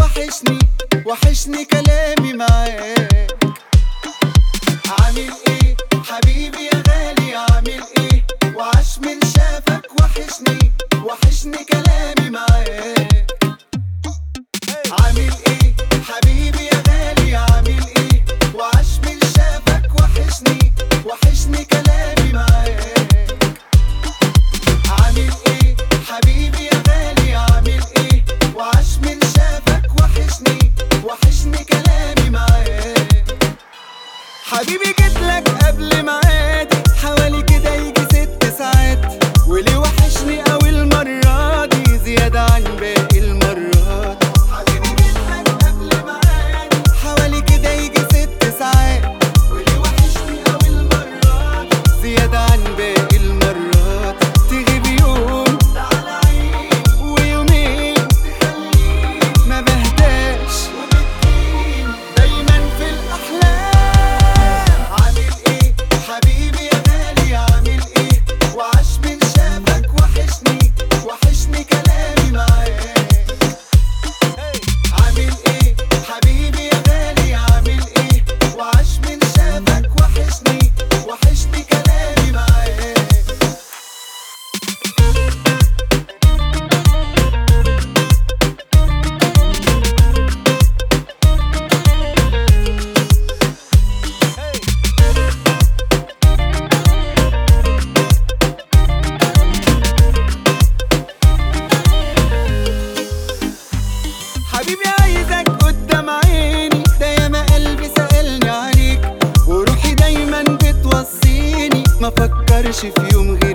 وحشني وحشني كلامي معاك عامل ايه حبيبي يا غالي عامل ايه وعاش من شافك وحشني وحشني كلامي معاك عامل ايه حبيبي يا غالي عامل ايه وعاش من شافك وحشني وحشني كلامي معاك عامل ايه حبيبي يا غالي عامل ايه وعاش من شافك وحشني وحشني كلامي معاك حبيبي جيتلك قبل ميعادي حوالي كده يجي ست ساعات وليه وحشني قوي المرة دي زيادة عن باقي المرات حبيبي جيتلك قبل ميعادي حوالي كده يجي ست ساعات وليه وحشني قوي المرة دي زيادة عن باقي المرات تغيب يوم تعالى عيد ويومين تخليني ما بهداش وبتجيني دايما في الأحلام عامل إيه حبيبي يا غالي عامل إيه وعاش من شافك وحشني وحشني كلامي معاك عامل إيه حبيبي يا غالي عامل إيه وعاش من شافك وحشني وحشني كلامي معاك حبيبي عايزك قدام عيني ده ياما قلبي سألني عليك وروحي دايما بتوصيني ما فكرش في يوم غير